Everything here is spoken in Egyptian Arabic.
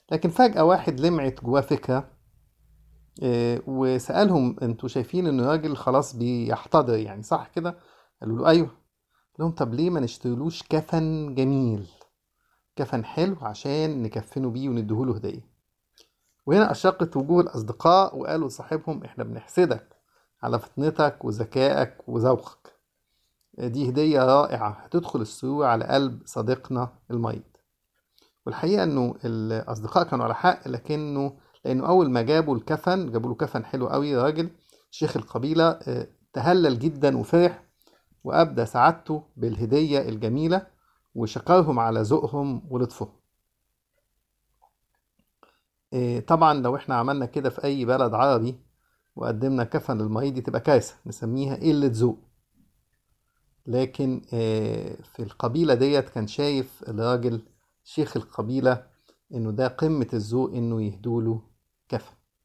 لكن فجأة واحد لمعت جواه فكرة آه، وسألهم انتوا شايفين ان الراجل خلاص بيحتضر يعني صح كده قالوا له ايوه قال لهم طب ليه ما نشتريلوش كفن جميل كفن حلو عشان نكفنه بيه ونديهوله هدية وهنا أشرقت وجوه الأصدقاء وقالوا لصاحبهم إحنا بنحسدك على فطنتك وذكائك وذوقك دي هدية رائعة هتدخل السرور على قلب صديقنا المريض والحقيقة إنه الأصدقاء كانوا على حق لكنه لأنه أول ما جابوا الكفن جابوا له كفن حلو قوي راجل شيخ القبيلة آه، تهلل جدا وفرح وأبدى سعادته بالهدية الجميلة وشكرهم على ذوقهم ولطفهم آه، طبعا لو احنا عملنا كده في أي بلد عربي وقدمنا كفن للمريض دي تبقى كارثة نسميها قلة ذوق لكن آه، في القبيلة ديت كان شايف الراجل شيخ القبيلة إنه ده قمة الذوق إنه يهدوله كفن